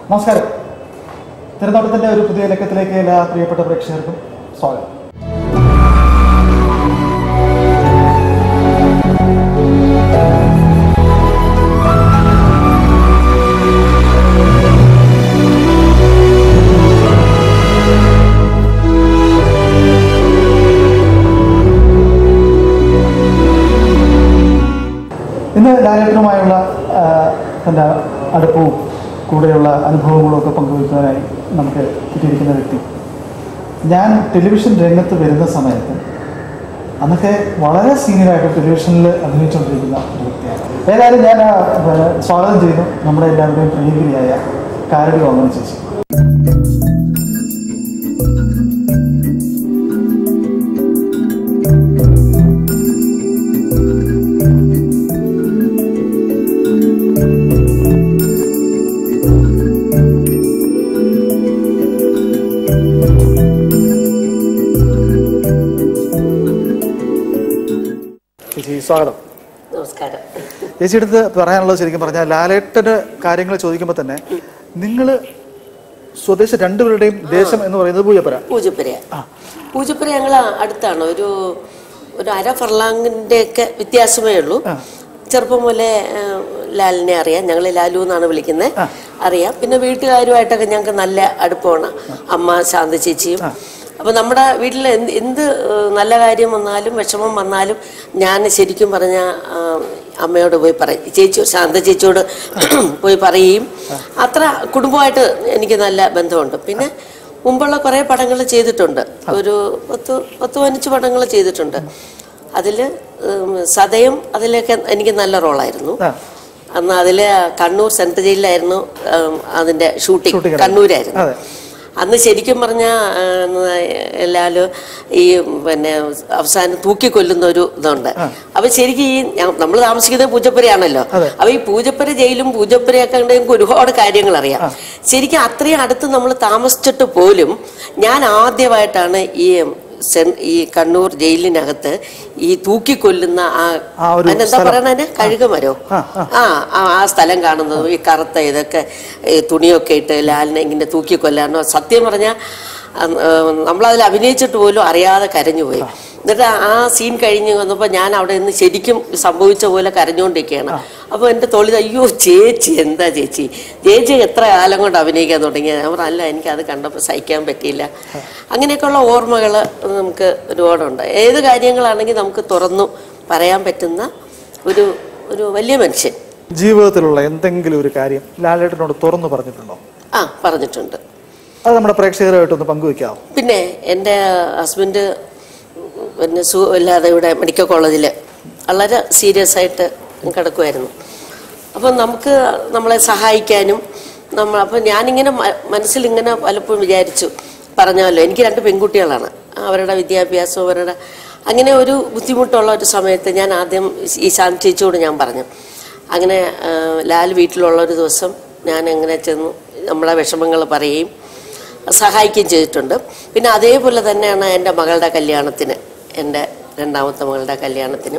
നമസ്കാരം തിരുനോട്ടത്തിന്റെ ഒരു പുതിയ ലക്കത്തിലേക്ക് എല്ലാ പ്രിയപ്പെട്ട പ്രേക്ഷകർക്കും സ്വാഗതം ഇന്ന് ലാലേട്ടനുമായുള്ള ആ, തൻ്റെ അടുപ്പവും കൂടെയുള്ള അനുഭവങ്ങളും ഒക്കെ പങ്കുവയ്ക്കാനായി നമുക്ക് കിട്ടിയിരിക്കുന്ന വ്യക്തി ഞാൻ ടെലിവിഷൻ രംഗത്ത് വരുന്ന സമയത്ത് അന്നൊക്കെ വളരെ സീനിയറായിട്ട് ടെലിവിഷനിൽ അഭിനയിച്ചുകൊണ്ടിരിക്കുന്ന ഒരു വ്യക്തിയാണ് ഏതായാലും ഞാൻ ആ, ആ, സ്വാഗതം ചെയ്യുന്നു നമ്മുടെ എല്ലാവരുടെയും പ്രിയങ്കരിയായ കാരടി ഓമന ചേച്ചി ചേച്ചി സ്വാഗതം നമസ്കാരം ചേച്ചി അടുത്ത് പറയാനുള്ളത് ശരിക്കും പറഞ്ഞാൽ ലാലേട്ടന് കാര്യങ്ങൾ ചോദിക്കുമ്പോൾ തന്നെ നിങ്ങൾ സ്വദേശം രണ്ടുപേരുടെയും ദേശം എന്ന് പറയുന്നത് പൂജപ്പുര പൂജപ്പുര പൂജപ്പുര ഞങ്ങൾ അടുത്താണ് ഒരു ഒരു അര ഫർലാങ്ങിന്റെ ഒക്കെ വ്യത്യാസമേ ഉള്ളൂ ആ. ചെറുപ്പം മുതലേ ആ, ലാലിനെ അറിയാം ഞങ്ങൾ ലാലു എന്നാണ് വിളിക്കുന്നത് അറിയാം പിന്നെ വീട്ടുകാരുമായിട്ടൊക്കെ ഞങ്ങൾക്ക് നല്ല അടുപ്പമാണ് അമ്മ ശാന്ത ചേച്ചിയും അപ്പൊ നമ്മുടെ വീട്ടിൽ എന്ത് എന്ത് ഏഹ്, നല്ല കാര്യം വന്നാലും വിഷമം വന്നാലും ഞാൻ ശരിക്കും പറഞ്ഞ അമ്മയോട് പോയി പറയും ചേച്ചി ശാന്ത ചേച്ചിയോട് പോയി പറയുകയും അത്ര കുടുംബമായിട്ട് എനിക്ക് നല്ല ബന്ധമുണ്ട് പിന്നെ മുമ്പുള്ള കുറേ പടങ്ങൾ ചെയ്തിട്ടുണ്ട് ഒരു പത്ത് പത്ത് പതിനഞ്ച് പടങ്ങൾ ചെയ്തിട്ടുണ്ട് അതിൽ സതയം അതിലൊക്കെ എനിക്ക് നല്ല റോളായിരുന്നു ആ. അന്ന് അതിൽ കണ്ണൂർ സെൻട്രൽ ജയിലിലായിരുന്നു ഉം, അതിന്റെ ഷൂട്ടിംഗ് Shooting കണ്ണൂരായിരുന്നു അതെ. അന്ന് ശരിക്കും പറഞ്ഞാൽ എല്ലാവരും ഈ പിന്നെ അവസാനം തൂക്കിക്കൊല്ലുന്ന ഒരു ഇതുണ്ട് അപ്പൊ ശരിക്കും ഈ നമ്മൾ താമസിക്കുന്നത് പൂജപ്പുരയാണല്ലോ അതെ. അപ്പൊ ഈ പൂജപ്പുര ജയിലും പൂജപ്പുരയൊക്കെ ഉണ്ട് എനിക്ക് ഒരുപാട് കാര്യങ്ങൾ അറിയാം ശരിക്കും അത്രയും അടുത്ത് നമ്മൾ താമസിച്ചിട്ട് പോലും ഞാൻ ആദ്യമായിട്ടാണ് ഈ സെൻ- ഈ കണ്ണൂർ ജയിലിനകത്ത് ഈ തൂക്കിക്കൊല്ലുന്ന ആ ആ ഒരു അതിനെന്താ സ്ഥലം. പറയണേ കഴുകുമരോ ആ, ആ ആ ആ സ്ഥലം കാണുന്നതും ഈ കറുത്ത ഇതൊക്കെ ഈ തുണിയൊക്കെ ഇട്ട് ലാലിനെ ഇങ്ങനെ തൂക്കിക്കൊല്ലാനോ സത്യം പറഞ്ഞാൽ നമ്മളതിൽ അഭിനയിച്ചിട്ട് പോലും അറിയാതെ കരഞ്ഞുപോയി എന്നിട്ട് ആ സീൻ കഴിഞ്ഞ് വന്നപ്പോൾ ഞാൻ അവിടെ നിന്ന് ശരിക്കും സംഭവിച്ച പോലെ കരഞ്ഞുകൊണ്ടിരിക്കുകയാണ് അപ്പോൾ എൻ്റെ തൊളി അയ്യോ ചേച്ചി എന്താ ചേച്ചി ചേച്ചി എത്ര കാലം കൊണ്ട് അഭിനയിക്കാൻ തുടങ്ങിയത് ഞാൻ പറഞ്ഞു, അല്ല എനിക്ക് അത് കണ്ടപ്പോൾ സഹിക്കാൻ പറ്റിയില്ല അങ്ങനെയൊക്കെയുള്ള ഓർമ്മകൾ നമുക്ക് ഒരുപാടുണ്ട് ഏത് കാര്യങ്ങളാണെങ്കിൽ നമുക്ക് തുറന്നു പറയാൻ പറ്റുന്ന ഒരു ഒരു വലിയ മനുഷ്യൻ ജീവിതത്തിലുള്ള എന്തെങ്കിലും ഒരു കാര്യം ലാലേട്ടനോട് തുറന്നു പറഞ്ഞിട്ടുണ്ടോ ആ പറഞ്ഞിട്ടുണ്ട് അത് നമ്മുടെ പ്രേക്ഷകരുമായിട്ടൊന്ന് പങ്കുവെക്കാമോ പിന്നെ എൻ്റെ ഹസ്ബൻഡ് പിന്നെ സുഖമില്ലാതെ ഇവിടെ മെഡിക്കൽ കോളേജിൽ വളരെ സീരിയസ് ആയിട്ട് കിടക്കുമായിരുന്നു അപ്പം നമുക്ക് നമ്മളെ സഹായിക്കാനും നമ്മൾ അപ്പം ഞാനിങ്ങനെ മ- മനസ്സിലിങ്ങനെ പലപ്പോഴും വിചാരിച്ചു പറഞ്ഞാലോ എനിക്ക് രണ്ട് പെൺകുട്ടികളാണ് അവരുടെ വിദ്യാഭ്യാസം അവരുടെ അങ്ങനെ ഒരു ബുദ്ധിമുട്ടുള്ള ഒരു സമയത്ത് ഞാൻ ആദ്യം ഈ ശാന്തി ചേച്ചിയോട് ഞാൻ പറഞ്ഞു അങ്ങനെ ആ, ലാൽ വീട്ടിലുള്ള ഒരു ദിവസം ഞാൻ എങ്ങനെ ചെന്നു നമ്മളെ വിഷമങ്ങൾ പറയുകയും സഹായിക്കുകയും ചെയ്തിട്ടുണ്ട് പിന്നെ അതേപോലെ തന്നെയാണ് എൻ്റെ മകളുടെ കല്യാണത്തിന് എൻ്റെ രണ്ടാമത്തെ മകളുടെ കല്യാണത്തിനും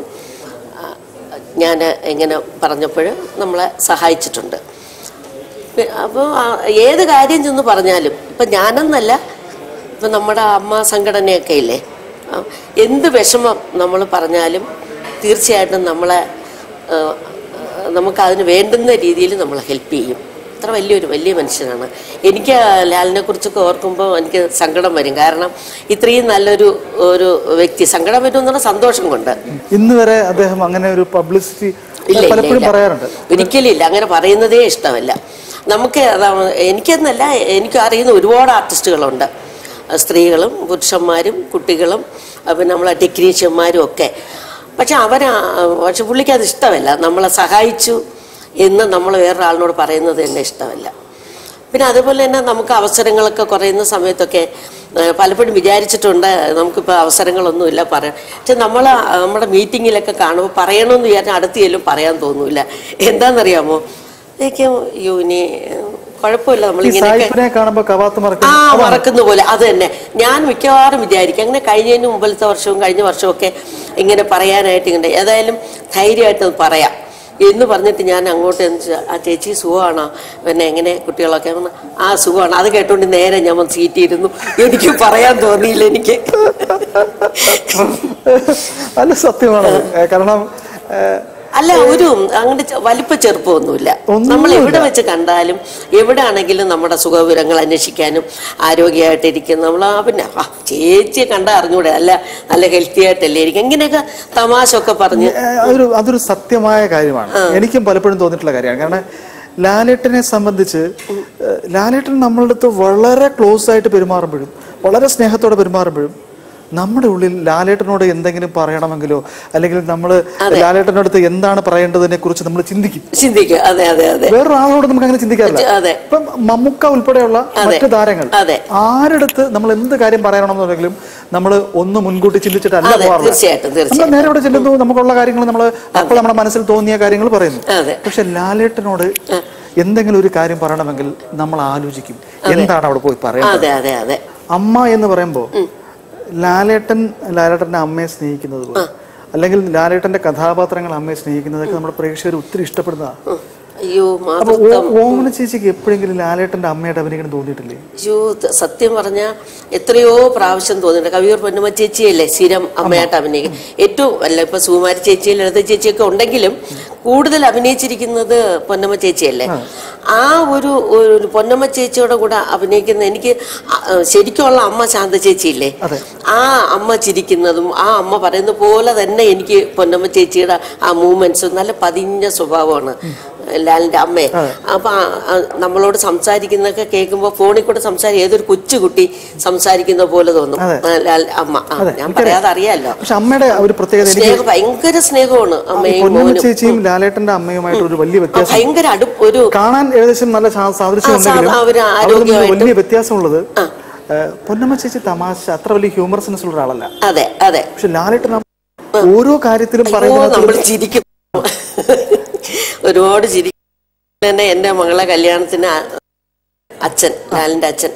ഞാൻ ഇങ്ങനെ പറഞ്ഞപ്പോൾ നമ്മളെ സഹായിച്ചിട്ടുണ്ട് അപ്പോൾ ഏത് കാര്യം ചെന്ന് പറഞ്ഞാലും ഇപ്പം ഞാനെന്നല്ല ഇപ്പം നമ്മുടെ അമ്മ സംഘടനയൊക്കെ ഇല്ലേ ആ, എന്ത് വിഷമം നമ്മൾ പറഞ്ഞാലും തീർച്ചയായിട്ടും നമ്മളെ ആ, നമുക്കതിന് വേണ്ടുന്ന രീതിയിൽ നമ്മളെ ഹെൽപ്പ് ചെയ്യും അത്ര വലിയൊരു വലിയ മനുഷ്യനാണ് എനിക്ക് ലാലിനെ കുറിച്ചൊക്കെ ഓർക്കുമ്പോൾ എനിക്ക് സങ്കടം വരും കാരണം ഇത്രയും നല്ലൊരു ഒരു വ്യക്തി സങ്കടം വരും എന്ന് പറഞ്ഞാൽ സന്തോഷം കൊണ്ട് ഇന്ന് വരെ അദ്ദേഹം അങ്ങനെ ഒരു പബ്ലിസിറ്റി ഇല്ല, ഇല്ല, പലപ്പോഴും ഇല്ല. പറയാറുണ്ട് ഒരിക്കലും ഇല്ല അങ്ങനെ പറയുന്നതേ ഇഷ്ടമല്ല നമുക്ക് അതാ- എനിക്കെന്നല്ല എനിക്ക് അറിയുന്ന ഒരുപാട് ആർട്ടിസ്റ്റുകളുണ്ട് സ്ത്രീകളും പുരുഷന്മാരും കുട്ടികളും അഹ് പിന്നെ നമ്മളെ ടെക്നീഷ്യന്മാരും ഒക്കെ പക്ഷെ അവർ പക്ഷെ പുള്ളിക്ക് അത് ഇഷ്ടമല്ല നമ്മളെ സഹായിച്ചു എന്ന് നമ്മൾ വേറൊരാളിനോട് പറയുന്നത് തന്നെ ഇഷ്ടമല്ല പിന്നെ അതുപോലെ തന്നെ നമുക്ക് അവസരങ്ങളൊക്കെ കുറയുന്ന സമയത്തൊക്കെ ഏഹ്, പലപ്പോഴും വിചാരിച്ചിട്ടുണ്ട് നമുക്കിപ്പോൾ അവസരങ്ങളൊന്നുമില്ല പറയാൻ പക്ഷെ നമ്മൾ നമ്മുടെ മീറ്റിങ്ങിലൊക്കെ കാണുമ്പോൾ പറയണമെന്ന് വിചാരിച്ചാൽ അടുത്ത് ചെല്ലും പറയാൻ തോന്നൂല എന്താണെന്നറിയാമോ എനിക്ക് അയ്യോ ഇനി ഏഹ്, കുഴപ്പമില്ല ഈ നമ്മളിങ്ങനെയൊക്കെ സായിപ്പിനെ കാണുമ്പോൾ കവാത്ത് ആ മറക്കും മറക്കുന്ന പോലെ അത് തന്നെ ഞാൻ മിക്കവാറും വിചാരിക്കും അങ്ങനെ കഴിഞ്ഞതിന് മുമ്പിലത്തെ വർഷവും കഴിഞ്ഞ വർഷവും ഒക്കെ ഇങ്ങനെ പറയാനായിട്ട് ഇങ്ങനെ ഏതായാലും ധൈര്യമായിട്ട് അത് പറയാം എന്ന് പറഞ്ഞിട്ട് ഞാൻ അങ്ങോട്ട് എന്ന് വെച്ചാ, ആ ചേച്ചി സുഖമാണോ പിന്നെ എങ്ങനെ കുട്ടികളൊക്കെ പറഞ്ഞു, ആ സുഖമാണ് അത് കേട്ടോണ്ട് നേരെ ഞാൻ വന്ന് സീറ്റ് ഇരുന്നു എനിക്ക് പറയാൻ തോന്നിയില്ല എനിക്ക് നല്ല സത്യമാണ് കാരണം ഏഹ്, അല്ല ഒരു അങ്ങനെ ചെ- വലിപ്പ ചെറുപ്പമൊന്നുമില്ല ഒന്നുമില്ല. നമ്മൾ എവിടെ വെച്ച് കണ്ടാലും എവിടെ ആണെങ്കിലും നമ്മുടെ സുഖവിവരങ്ങൾ അന്വേഷിക്കാനും ആരോഗ്യമായിട്ടിരിക്കും നമ്മൾ ആ പിന്നെ ആ ചേച്ചിയെ കണ്ടാൽ അറിഞ്ഞൂടെ അല്ല നല്ല ഹെൽത്തി ആയിട്ടല്ലേ ഇരിക്കും ഇങ്ങനെയൊക്കെ തമാശ ഒക്കെ പറഞ്ഞ് ഏഹ്, അതൊരു അതൊരു സത്യമായ കാര്യമാണ് എനിക്കും പലപ്പോഴും തോന്നിയിട്ടുള്ള കാര്യമാണ് കാരണം ലാലേട്ടനെ സംബന്ധിച്ച് ഏഹ്, ലാലേട്ടൻ നമ്മളുടെ അടുത്ത് വളരെ ക്ലോസ് ആയിട്ട് പെരുമാറുമ്പോഴും വളരെ സ്നേഹത്തോടെ പെരുമാറുമ്പോഴും നമ്മുടെ ഉള്ളിൽ ലാലേട്ടനോട് എന്തെങ്കിലും പറയണമെങ്കിലോ അല്ലെങ്കിൽ നമ്മൾ ലാലേട്ടനോട് അടുത്ത് എന്താണ് പറയേണ്ടതിനെ കുറിച്ച് നമ്മൾ ചിന്തിക്കും ചിന്തിക്കുക അതെ അതെ അതെ വേറൊരാളോട് നമുക്ക് അങ്ങനെ ചിന്തിക്കാറില്ല അതെ ഇപ്പം മമ്മൂക്ക ഉൾപ്പെടെയുള്ള മറ്റു താരങ്ങൾ അതെ. ആരടുത്ത് നമ്മൾ എന്ത് കാര്യം പറയണമെന്നുണ്ടെങ്കിലും നമ്മൾ ഒന്ന് മുൻകൂട്ടി ചിന്തിച്ചിട്ടല്ല അതെ, പോകാറുള്ളത് തീർച്ചയായിട്ടും, തീർച്ചയായിട്ടും. നമ്മൾ നേരെ ഇവിടെ ചെല്ലുന്നു നമുക്കുള്ള കാര്യങ്ങൾ നമ്മൾ അപ്പോൾ നമ്മുടെ മനസ്സിൽ തോന്നിയ കാര്യങ്ങൾ പറയുന്നു അതെ. പക്ഷെ ലാലേട്ടനോട് എന്തെങ്കിലും ഒരു കാര്യം പറയണമെങ്കിൽ നമ്മൾ ആലോചിക്കും എന്താണ് അവിടെ പോയി പറയുന്നത് അതെ അതെ അതെ അമ്മ എന്ന് പറയുമ്പോൾ ലാലേട്ടൻ ലാലേട്ടന്റെ അമ്മയെ സ്നേഹിക്കുന്നത് പോലെ അല്ലെങ്കിൽ ലാലേട്ടന്റെ കഥാപാത്രങ്ങൾ അമ്മയെ സ്നേഹിക്കുന്നതൊക്കെ നമ്മുടെ പ്രേക്ഷകർ ഒത്തിരി ഇഷ്ടപ്പെടുന്നതാണ് ഉം. അയ്യോ അപ്പൊ മാതൃത്വം ഓ- ഓമന ചേച്ചിക്ക് എപ്പോഴെങ്കിലും ലാലേട്ടന്റെ അമ്മയുടെ അഭിനയിക്കണം തോന്നിയിട്ടില്ലേ അയ്യോ ത- സത്യം പറഞ്ഞ എത്രയോ പ്രാവശ്യം തോന്നിയിട്ടുണ്ട് കവിയൂർ പൊന്നമ്മ ചേച്ചിയല്ലേ സ്ഥിരം അമ്മയായിട്ട് അഭിനയിക്കും ഏറ്റവും അല്ല ഇപ്പൊ സുകുമാരി ചേച്ചി ലളിത ചേച്ചിയൊക്കെ ഉണ്ടെങ്കിലും കൂടുതൽ അഭിനയിച്ചിരിക്കുന്നത് പൊന്നമ്മ ചേച്ചിയല്ലേ ആ ഒരു ഒരു പൊന്നമ്മ ചേച്ചിയുടെ കൂടെ അഭിനയിക്കുന്ന എനിക്ക് ആ, ശരിക്കുള്ള അമ്മ ശാന്ത ചേച്ചിയില്ലേ അതെ. ആ അമ്മ ചിരിക്കുന്നതും ആ അമ്മ പറയുന്ന പോലെ തന്നെ എനിക്ക് പൊന്നമ്മ ചേച്ചിയുടെ ആ മൂവ്മെന്റ്സും നല്ല പതിഞ്ഞ സ്വഭാവമാണ് ലാലിന്റെ അമ്മയെ അപ്പൊ ആ- ആ നമ്മളോട് സംസാരിക്കുന്നതൊക്കെ കേൾക്കുമ്പോൾ ഫോണിൽ കൂടെ സംസാരിക്കും ഏതൊരു കൊച്ചുകുട്ടി സംസാരിക്കുന്ന പോലെ തോന്നും അതെ. ആ, ലാൽ അമ്മ ആ, ഞാൻ പറയാതെ അറിയാലോ പക്ഷെ അമ്മയുടെ ഒരു പ്രത്യേകത എനിക്ക് സ്നേഹം ഭയങ്കര സ്നേഹമാണ് അമ്മയും പൊന്നമ്മ മോനും ചേച്ചിയും ലാലേട്ടന്റെ അമ്മയുമായിട്ട് ഒരു വലിയ ആ, വ്യത്യാസം ഭയങ്കര അടുപ്പ് ഒരു കാണാൻ ഏകദേശം നല്ല സാ- സാദൃശ്യം ആ, സാ- ഉണ്ടെങ്കിലും അവര് അവര് തമ്മിൽ ആരോഗ്യമായിട്ടും- വലിയ വ്യത്യാസമുള്ളത് ഏഹ്, പൊന്നമ്മ ചേച്ചി തമാശ അത്ര വലിയ ഹ്യൂമർ സെൻസ് ഉള്ള ഒരാളല്ല അതെ അതെ പക്ഷെ ലാലേട്ടൻ അമ്മ ഓരോ കാര്യത്തിലും അയ്യോ പറയുന്നത് നമ്മൾ ചിരിക്കും ഒരുപാട് ചിരിക്കും തന്നെ എൻ്റെ മകളെ കല്യാണത്തിന് അ- അച്ഛൻ ലാലിൻ്റെ അച്ഛൻ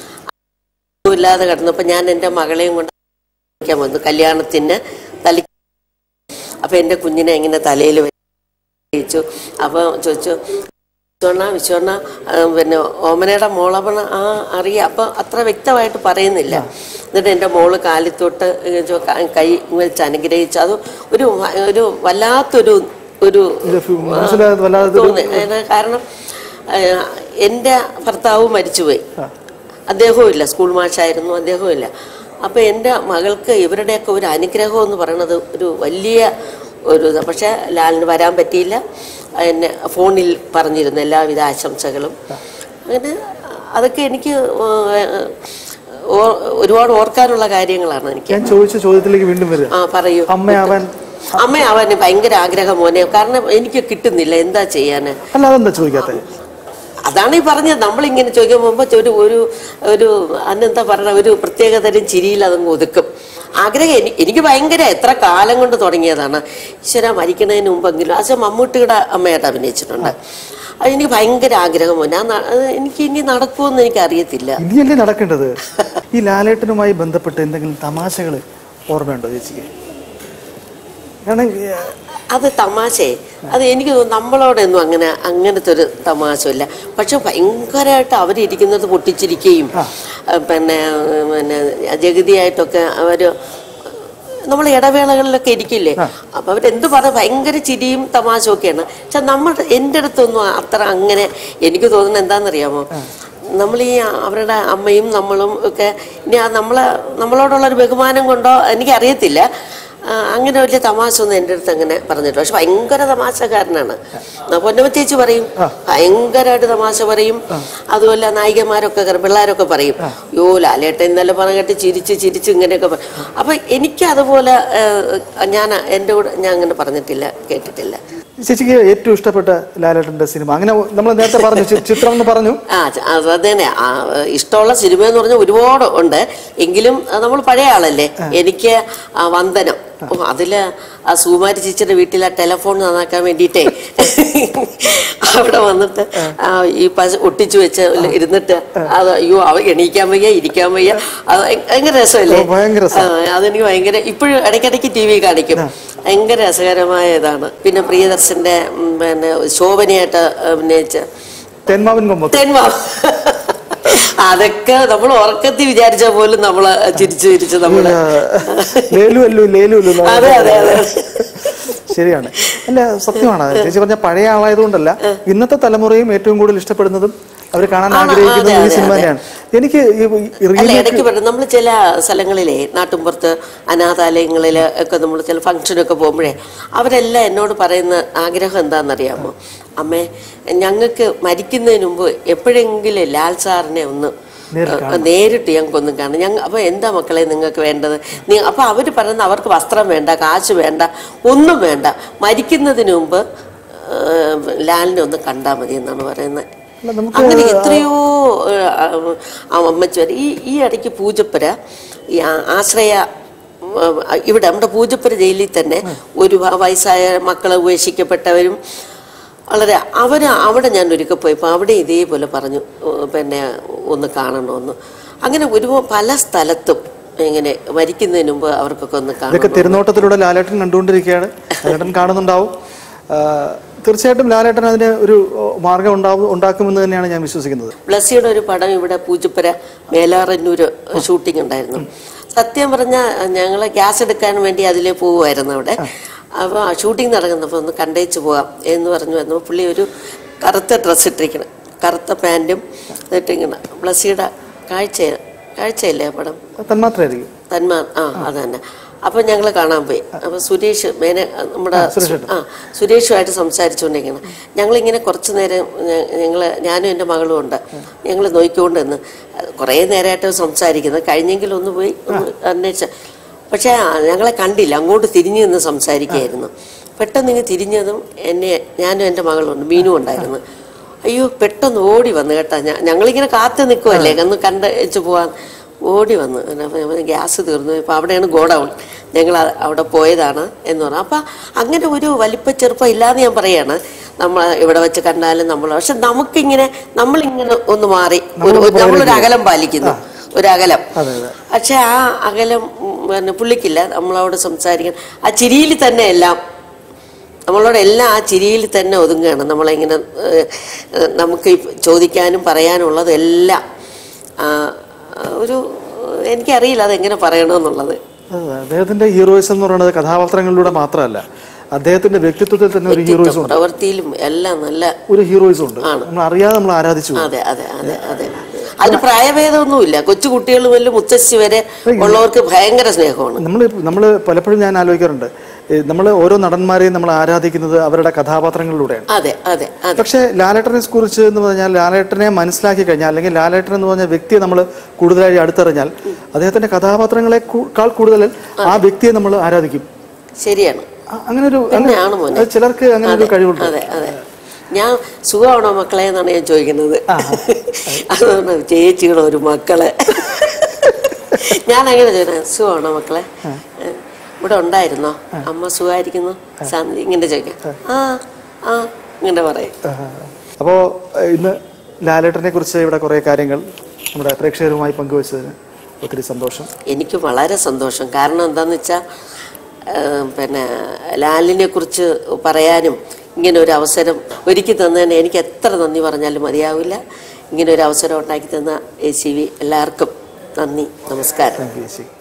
ഇല്ലാതെ കിടന്നപ്പോൾ ഞാൻ എൻ്റെ മകളെയും കൊണ്ട് ക്കാൻ വന്നു കല്യാണത്തിന് തലി അപ്പൊ എൻ്റെ കുഞ്ഞിനെ ഇങ്ങനെ തലയിൽ വെച്ചു അപ്പൊ ചോദിച്ചു വിശ്വണ്ണ വിശ്വണ്ണ ആ, പിന്നെ ഓമനയുടെ മോളപ്പണ ആ അറിയാം അപ്പൊ അത്ര വ്യക്തമായിട്ട് പറയുന്നില്ല എന്നിട്ട് എൻ്റെ മോള് കാലിത്തൊട്ട് ഇങ്ങനെ ചോ- ക- കൈ വെച്ച് അനുഗ്രഹിച്ചു അത് ഒരു വ- ഒരു വല്ലാത്തൊരു ഒരു മനസ്സിലായത് വല്ലാതെ തോന്നി അതിന് കാരണം ആ, എൻ്റെ ഭർത്താവ് മരിച്ചുപോയി അദ്ദേഹവും ഇല്ല സ്കൂൾ മാഷായിരുന്നു അദ്ദേഹവും ഇല്ല അപ്പം എൻ്റെ മകൾക്ക് ഇവരുടെയൊക്കെ ഒരു അനുഗ്രഹം എന്ന് പറയുന്നത് ഒരു വലിയ ഒരു ഇത് പക്ഷേ ലാലിന് വരാൻ പറ്റിയില്ല എന്നെ ഫോണിൽ പറഞ്ഞിരുന്നു എല്ലാവിധ ആശംസകളും അങ്ങനെ അതൊക്കെ എനിക്ക് ഓ- ഒരുപാട് ഓർക്കാനുള്ള കാര്യങ്ങളാണ് എനിക്ക് ഞാൻ ചോദിച്ച ചോദ്യത്തിലേക്ക് വീണ്ടും വരിക ആ പറയൂ അമ്മയാവാൻ അമ്മയാവാൻ ഭയങ്കര ആഗ്രഹം മോനെ കാരണം എനിക്ക് കിട്ടുന്നില്ല എന്താ ചെയ്യാന് അല്ല അതെന്താ ചോദിക്കാത്തത് അതാണ് ഈ പറഞ്ഞത് നമ്മളിങ്ങനെ ചോദിക്കാൻ പോകുമ്പോൾ ഒരു ഒരു ഒരു അന്നെന്താ പറയുക ഒരു പ്രത്യേകതരം ചിരിയിൽ അതങ്ങ് ഒതുക്കും ആഗ്രഹം എനി എനിക്ക് ഭയങ്കര എത്ര കാലം കൊണ്ട് തുടങ്ങിയതാണ് ഈശ്വര മരിക്കുന്നതിന് മുമ്പെങ്കിലും പക്ഷെ മമ്മൂട്ടിയുടെ അമ്മയായിട്ട് അഭിനയിച്ചിട്ടുണ്ട് അത് എനിക്ക് ഭയങ്കര ആഗ്രഹം ഞാൻ ന- അത് എനിക്ക് ഇനി നടക്കുമെന്ന് എനിക്ക് അറിയത്തില്ല ഇനിയല്ലേ നടക്കേണ്ടത് ഈ ലാലേട്ടനുമായി ബന്ധപ്പെട്ട് എന്തെങ്കിലും തമാശകൾ ഓർമ്മയുണ്ടോ ചേച്ചിക്ക് കാരണം ഏഹ്, അത് തമാശയെ അത് എനിക്ക് തോന്നുന്നു നമ്മളോടൊന്നും അങ്ങനെ അങ്ങനത്തെ ഒരു തമാശ ഇല്ല പക്ഷെ ഭയങ്കരമായിട്ട് അവരിരിക്കുന്നത് പൊട്ടിച്ചിരിക്കുകയും അഹ് പിന്നെ പിന്നെ ജഗതിയായിട്ടൊക്കെ അവർ നമ്മൾ ഇടവേളകളിലൊക്കെ ഇരിക്കില്ലേ അപ്പൊ അവരെന്ത് പറഞ്ഞ ഭയങ്കര ചിരിയും തമാശയും ഒക്കെയാണ് പക്ഷെ നമ്മൾ എൻ്റെ അടുത്തൊന്നും അത്ര അങ്ങനെ എനിക്ക് തോന്നുന്നത് എന്താണെന്നറിയാമോ നമ്മൾ ഈ അവരുടെ അമ്മയും നമ്മളും ഒക്കെ ഇനി ആ നമ്മളെ നമ്മളോടുള്ള ഒരു ബഹുമാനം കൊണ്ടോ എനിക്കറിയത്തില്ല ആ, അങ്ങനെ വലിയ തമാശ ഒന്നും എൻ്റെ അടുത്ത് അങ്ങനെ പറഞ്ഞിട്ടില്ല പക്ഷെ ഭയങ്കര തമാശക്കാരനാണ് ആ, പൊന്നമ്മ ചേച്ചി പറയും ഭയങ്കരമായിട്ട് തമാശ പറയും അതുപോലെ നായികമാരൊക്കെ കറി- പിള്ളേരൊക്കെ പറയും യോ ലാലേട്ടൻ ഇന്നലെ പറഞ്ഞ കേട്ട് ചിരിച്ച് ചിരിച്ച് ഇങ്ങനെയൊക്കെ പറയും അപ്പൊ എനിക്ക് അതുപോലെ ആ, ഞാൻ എൻ്റെ കൂടെ ഞാൻ അങ്ങനെ പറഞ്ഞിട്ടില്ല കേട്ടിട്ടില്ല ചേച്ചിക്ക് ഏറ്റവും ഇഷ്ടപ്പെട്ട ലാലേട്ടന്റെ സിനിമ അങ്ങനെ നമ്മൾ നേരത്തെ പറഞ്ഞു ചി- ചിത്രം എന്ന് പറഞ്ഞു ആ ച- അത് തന്നെ ആ, ഇഷ്ടമുള്ള സിനിമ എന്ന് പറഞ്ഞാൽ ഒരുപാട് ഉണ്ട് എങ്കിലും നമ്മൾ പഴയ ആളല്ലേ എനിക്ക് ആ വന്ദനം ഓ, അതില് ആ സുകുമാരി ചേച്ചിയുടെ വീട്ടിലെ ടെലിഫോൺ നന്നാക്കാൻ വേണ്ടിയിട്ടേ അവിടെ വന്നിട്ട് ആ, ഈ പശ ഒട്ടിച്ചു വെച്ച് ഇരുന്നിട്ട് അത് അയ്യോ അവ എണീക്കാൻ വയ്യ ഇരിക്കാൻ വയ്യ അത് ഭയങ്കര രസമല്ലേ ഓ, ഭയങ്കര രസം. ആ, അതെനിക്ക് ഭയങ്കര ഇപ്പോഴും ഇടയ്ക്കിടയ്ക്ക് ടി വി കാണിക്കും ഭയങ്കര രസകരമായ ഇതാണ് പിന്നെ പ്രിയദർശന്റെ ഉം, പിന്നെ ശോഭനയായിട്ട് അഭിനയിച്ച തെന്മാവൻ കൊമ്പത്ത് തെന്മാവ് അതൊക്കെ നമ്മൾ ഉറക്കത്തിൽ വിചാരിച്ച പോലും നമ്മള് ചിരിച്ചു ചിരിച്ച് നമ്മള് ലേലു അല്ലു ലേലു അല്ലു എന്ന് അതെ അതെ അതെ ശരിയാണ് അല്ല സത്യമാണ് ചേച്ചി പറഞ്ഞ പഴയ ആളായതുകൊണ്ടല്ല ഇന്നത്തെ തലമുറയും ഏറ്റവും കൂടുതൽ ഇഷ്ടപ്പെടുന്നതും അവർ കാണാൻ ആണ്, ആഗ്രഹിക്കുന്നതും അതെ, ഈ അതെ, സിനിമ അതെ. തന്നെയാണ് എനിക്ക് ഈ അല്ല റീമേക്ക് ഇടയ്ക്ക് പറഞ്ഞു നമ്മൾ ചില സ്ഥലങ്ങളിലെ നാട്ടുമ്പുറത്ത് അനാഥാലയങ്ങളിൽ ഒക്കെ നമ്മൾ ചില ഫംഗ്ഷനൊക്കെ പോകുമ്പോഴേ അവരെല്ലാം എന്നോട് പറയുന്ന ആഗ്രഹം എന്താണെന്നറിയാമോ അമ്മേ ഞങ്ങൾക്ക് മരിക്കുന്നതിന് മുമ്പ് എപ്പോഴെങ്കിലും ലാൽ സാറിനെ ഒന്ന് നേരിൽ നേരിട്ട് ഞങ്ങൾക്കൊന്നും കാണാം ഞങ്ങൾ അപ്പോൾ എന്താ മക്കളെ നിങ്ങൾക്ക് വേണ്ടത് നീ അപ്പോൾ അവർ പറയുന്ന അവർക്ക് വസ്ത്രം വേണ്ട കാശ് വേണ്ട ഒന്നും വേണ്ട മരിക്കുന്നതിന് മുമ്പ് ഏഹ്, ലാലിനെ ഒന്ന് കണ്ടാൽ മതി എന്നാണ് പറയുന്നത് അല്ല, നമുക്ക് അങ്ങനെ എത്രയോ ഏഹ്, ആ അമ്മച്ചി വരെ ഈ ഈ ഇടയ്ക്ക് പൂജപ്പുര ഈ ആ- ആശ്രയ ഉം, ഇവിടെ നമ്മുടെ പൂജപ്പുര ജയിലിൽ തന്നെ ഒരു വ- വയസ്സായ മക്കളെ ഉപേക്ഷിക്കപ്പെട്ടവരും വളരെ അവർ അവിടെ ഞാൻ ഒരിക്കൽ പോയപ്പോൾ അവിടെ ഇതേപോലെ പറഞ്ഞു ഏഹ്, പിന്നെ ഒന്ന് കാണണമെന്ന് അങ്ങനെ ഒരു പല സ്ഥലത്തും ഇങ്ങനെ മരിക്കുന്നതിന് മുമ്പ് അവർക്കൊക്കെ ഒന്ന് കാണണം ഇതൊക്കെ തിരുനോട്ടത്തിലൂടെ ലാലേട്ടൻ കണ്ടുകൊണ്ടിരിക്കുകയാണ് ലാലേട്ടൻ കാണുന്നുണ്ടാവും ആ, തീർച്ചയായിട്ടും ലാലേട്ടൻ അതിന് ഒരു ഓ, മാർഗം ഉണ്ടാവും ഉണ്ടാക്കുമെന്ന് തന്നെയാണ് ഞാൻ വിശ്വസിക്കുന്നത് ബ്ലസ്സിയുടെ ഒരു പടം ഇവിടെ പൂജപ്പുര മേലാറന്നൂർ ഷൂട്ടിംഗ് ഉണ്ടായിരുന്നു സത്യം പറഞ്ഞാൽ ഞങ്ങൾ ഗ്യാസ് എടുക്കാൻ വേണ്ടി അതിലേ പോവുമായിരുന്നു അവിടെ അപ്പോൾ ഷൂട്ടിംഗ് നടക്കുന്നപ്പോൾ ഒന്ന് കണ്ടേച്ച് പോകാം എന്ന് പറഞ്ഞു വന്നപ്പോൾ പുള്ളി ഒരു കറുത്ത ഡ്രസ്സ് ഇട്ടിരിക്കണം കറുത്ത പാൻറ്റും ഇട്ടിരിക്കണം ബ്ലസ്സിയുടെ കാഴ്ച കാഴ്ചയല്ലേ ആ പടം തന്മാത്രയായിരിക്കും തന്മാ ആ അത് തന്നെ അപ്പോൾ ഞങ്ങൾ കാണാൻ പോയി അപ്പോൾ സുരേഷ് മേനെ നമ്മുടെ ആ സുരേഷുമായിട്ട് സംസാരിച്ചുകൊണ്ടിരിക്കണം ഞങ്ങളിങ്ങനെ കുറച്ച് നേരം ഞങ്ങൾ ഞാനും എൻ്റെ മകളും ഉണ്ട് ഞങ്ങൾ നോക്കിക്കൊണ്ട് നിന്ന് കുറേ നേരമായിട്ട് സംസാരിക്കുന്നത് കഴിഞ്ഞെങ്കിൽ ഒന്ന് പോയി ഒന്ന് അന്വേഷിച്ച പക്ഷേ ആ, ഞങ്ങളെ കണ്ടില്ല അങ്ങോട്ട് തിരിഞ്ഞു നിന്ന് സംസാരിക്കുകയായിരുന്നു പെട്ടെന്ന് ഇങ്ങനെ തിരിഞ്ഞതും എന്നെ ഞാനും എൻ്റെ മകളും ഉണ്ട് മീനും ഉണ്ടായിരുന്നു അയ്യോ പെട്ടെന്ന് ഓടി വന്നു കേട്ടാ ഞ- ഞങ്ങളിങ്ങനെ കാത്തു നിൽക്കുമല്ലേ ഒന്ന് കണ്ട് വെച്ച് പോവാൻ ഓടി വന്നു പിന്നെ അപ്പൊ ഞാൻ പറഞ്ഞു, ഗ്യാസ് തീർന്നു ഇപ്പം അവിടെയാണ് ഗോഡൗൺ ഞങ്ങൾ അ- അവിടെ പോയതാണ് എന്ന് പറഞ്ഞു അപ്പം അങ്ങനെ ഒരു വലിപ്പ ചെറുപ്പം ഇല്ലാതെ ഞാൻ പറയാണ് നമ്മൾ ഇവിടെ വെച്ച് കണ്ടാലും നമ്മൾ പക്ഷെ നമുക്കിങ്ങനെ നമ്മളിങ്ങനെ ഒന്ന് മാറി ഒരു ഒരു- നമ്മളൊരു അകലം പാലിക്കുന്നു ഒരു അകലം അതെ അതെ പക്ഷെ ആ അകലം ഉം, പിന്നെ പുള്ളിക്കില്ല നമ്മളോട് സംസാരിക്കാൻ ആ ചിരിയിൽ തന്നെ എല്ലാം നമ്മളോട് എല്ലാം ആ ചിരിയിൽ തന്നെ ഒതുങ്ങുകയാണ് നമ്മളിങ്ങനെ ഏഹ്, ഏഹ്, നമുക്ക് ഈ ചോദിക്കാനും പറയാനുള്ളതും എല്ലാം ആ, ആ, ഒരു എനിക്കറിയില്ല അതെങ്ങനെ പറയണമെന്നുള്ളത് അതെ, അദ്ദേഹത്തിന്റെ ഹീറോയിസം എന്ന് പറയുന്നത് കഥാപാത്രങ്ങളിലൂടെ മാത്രമല്ല അദ്ദേഹത്തിന്റെ വ്യക്തിത്വത്തിൽ തന്നെ ഒരു ഹീറോയിസം ഉണ്ട് പ്രവൃത്തിയിലും എല്ലാം നല്ല ഒരു ഹീറോയിസം ഉണ്ട് നമ്മൾ അറിയാതെ നമ്മൾ ആരാധിച്ചു പോകും. അതെ അതെ അതെ അതെ അതിന് പ്രായഭേദമൊന്നുമില്ല കൊച്ചു കുട്ടികൾ മുതൽ മുത്തശ്ശി വരെ ഉള്ളവർക്ക് ഭയങ്കര സ്നേഹമാണ് നമ്മൾ നമ്മൾ പലപ്പോഴും ഞാൻ ആലോചിക്കാറുണ്ട് നമ്മൾ ഓരോ നടന്മാരെയും നമ്മൾ ആരാധിക്കുന്നത് അവരുടെ കഥാപാത്രങ്ങളിലൂടെയാണ് അതെ അതെ അതെ പക്ഷേ ലാലേട്ടനെ കുറിച്ച് എന്ന് പറഞ്ഞാൽ ലാലേട്ടനെ മനസ്സിലാക്കി കഴിഞ്ഞാൽ അല്ലെങ്കിൽ ലാലേട്ടൻ എന്ന് പറഞ്ഞ വ്യക്തിയെ നമ്മൾ കൂടുതലായി അടുത്തറിഞ്ഞാൽ അദ്ദേഹത്തിന്റെ കഥാപാത്രങ്ങളെക്കാൾ കൂടുതൽ ആ വ്യക്തിയെ നമ്മൾ ആരാധിക്കും ശരിയാണ് അ- അങ്ങനെ ഒരു തന്നെയാണ് മോനെ. അത് ചിലർക്ക് അങ്ങനെ ഒരു കഴിവുണ്ട് അതെ അതെ ഞാൻ സുഖമാണോ മക്കളെ എന്നാണ് ഞാൻ ചോദിക്കുന്നത് അതാണ് ചേച്ചിയുടെ ഒരു മക്കളെ ഞാൻ അങ്ങനെ ചോദിക്കുന്നത് സുഖമാണോ മക്കളെ ഇവിടെ ഉണ്ടായിരുന്നോ അമ്മ സുഖമായിരിക്കുന്നു ശാന്തി ഇങ്ങനെ ചോദിക്കാം ആ ആ ഇങ്ങനെ പറയും അപ്പോൾ ഇന്ന് ലാലേട്ടനെ കുറിച്ച് ഇവിടെ കുറേ കാര്യങ്ങൾ നമ്മുടെ പ്രേക്ഷകരുമായി പങ്കുവച്ചതിന് ഒത്തിരി സന്തോഷം എനിക്ക് വളരെ സന്തോഷം കാരണം എന്താന്ന് വെച്ചാൽ പിന്നെ ലാലിനെ കുറിച്ച് പറയാനും ഇങ്ങനെ ഒരു അവസരം ഒരുക്കി തന്നതിന് എനിക്ക് എത്ര നന്ദി പറഞ്ഞാലും മതിയാവില്ല ഇങ്ങനെ ഒരു അവസരം ഉണ്ടാക്കി തന്ന എ സി വി എല്ലാവർക്കും നന്ദി നമസ്കാരം താങ്ക് യു ചേച്ചി